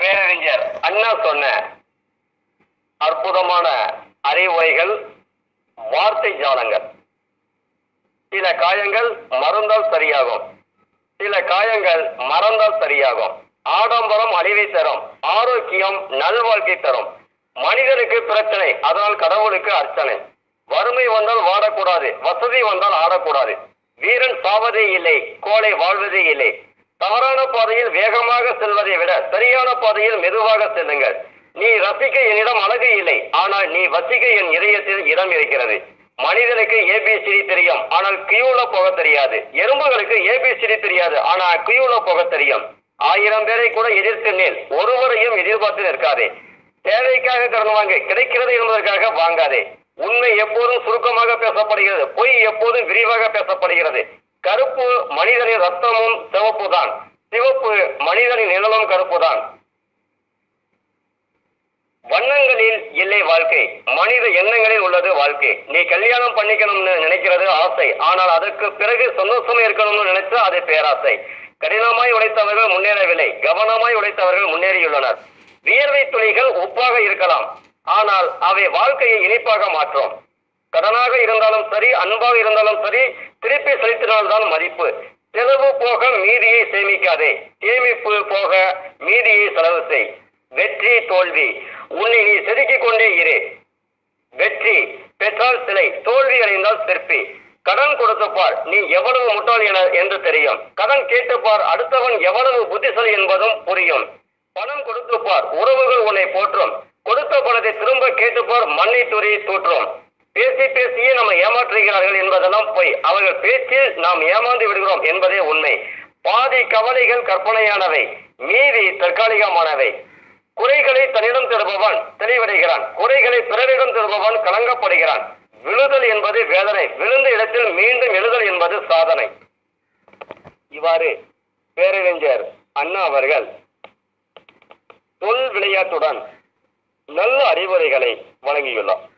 பேரறிஞர் அண்ணா சொன்ன அற்புதமான அறிவுரைகள் வார்த்தை ஜாலங்கள் சில காயங்கள் மறந்தால் சரியாகும் சில காயங்கள் மறந்தால் சரியாகும் ஆடம்பரம் அழிவை தரும் ஆரோக்கியம் நல்வாழ்க்கை தரும் மனிதனுக்கு பிரச்சனை அதனால் கடவுளுக்கு அர்ச்சனை வறுமை வந்தால் வாடக்கூடாது வசதி வந்தால் ஆடக்கூடாது வீரன் சாவதே இல்லை கோழை வாழ்வதே இல்லை தவறான பாதையில் வேகமாக செல்வதை விட சரியான பாதையில் மெதுவாக செல்லுங்கள் நீ ரசிக்க என்னிடம் அழகு இல்லை ஆனால் நீ வசிக்க என் இதயத்தில் இடம் இருக்கிறது மனிதனுக்கு ஏபிசிடி தெரியும் ஆனால் கியூல போக தெரியாது எறும்புகளுக்கு ஏபிசிடி தெரியாது ஆனால் கியூல போக தெரியும் ஆயிரம் பேரை கூட எதிர்த்து நில் ஒருவரையும் எதிர்பார்த்து நிற்காதே தேவைக்காக கடன் வாங்க கிடைக்கிறது என்பதற்காக வாங்காதே உண்மை எப்போதும் சுருக்கமாக பேசப்படுகிறது பொய் எப்போதும் விரிவாக பேசப்படுகிறது கருப்பு மனிதனின் ரத்தமும் சிவப்பு தான் சிவப்பு மனிதனின் நிழலும் கருப்பு தான் வண்ணங்களில் இல்லை வாழ்க்கை மனித எண்ணங்களில் உள்ளது வாழ்க்கை நீ கல்யாணம் பண்ணிக்கணும்னு நினைக்கிறது ஆசை ஆனால் அதற்கு பிறகு சந்தோஷமா இருக்கணும்னு நினைச்சா அது பேராசை கடினமாய் உழைத்தவர்கள் முன்னேறவில்லை கவனமாய் உழைத்தவர்கள் முன்னேறியுள்ளனர் வியர்வை துளிகள் உப்பாக இருக்கலாம் ஆனால் அவை வாழ்க்கையை இனிப்பாக மாற்றும் கடனாக இருந்தாலும் சரி அன்பாக இருந்தாலும் சரி திருப்பி செலுத்தினால்தான் மதிப்பு செலவு போக மீதியை சேமிக்காதே சேமிப்பு போக மீதியை செலவு செய் வெற்றி தோல்வி உன்னை நீ செதுக்கிக் கொண்டே இரு வெற்றி பெற்றால் சிலை தோல்வி அடைந்தால் சிற்பி கடன் கொடுத்து பார் நீ எவ்வளவு முட்டாள் என என்று தெரியும் கடன் கேட்டு பார் அடுத்தவன் எவ்வளவு புத்திசாலி என்பதும் புரியும் பணம் கொடுத்து பார் உறவுகள் உன்னை போற்றும் கொடுத்த பணத்தை திரும்ப கேட்டு பார் மண்ணை துறை தூற்றும் பேசி பேசியே நம்ம ஏமாற்றுகிறார்கள் என்பதெல்லாம் பொய் அவர்கள் பேச்சில் நாம் ஏமாந்து விடுகிறோம் என்பதே உண்மை பாதி கவலைகள் கற்பனையானவை மீதி தற்காலிகமானவை குறைகளை தன்னிடம் திரும்பவன் தெளிவடைகிறான் குறைகளை பிறரிடம் திரும்பவன் கலங்கப்படுகிறான் விழுதல் என்பது வேதனை விழுந்த இடத்தில் மீண்டும் எழுதல் என்பது சாதனை இவ்வாறு பேரறிஞர் அண்ணா அவர்கள் சொல் விளையாட்டுடன் நல்ல அறிவுரைகளை வழங்கியுள்ளார்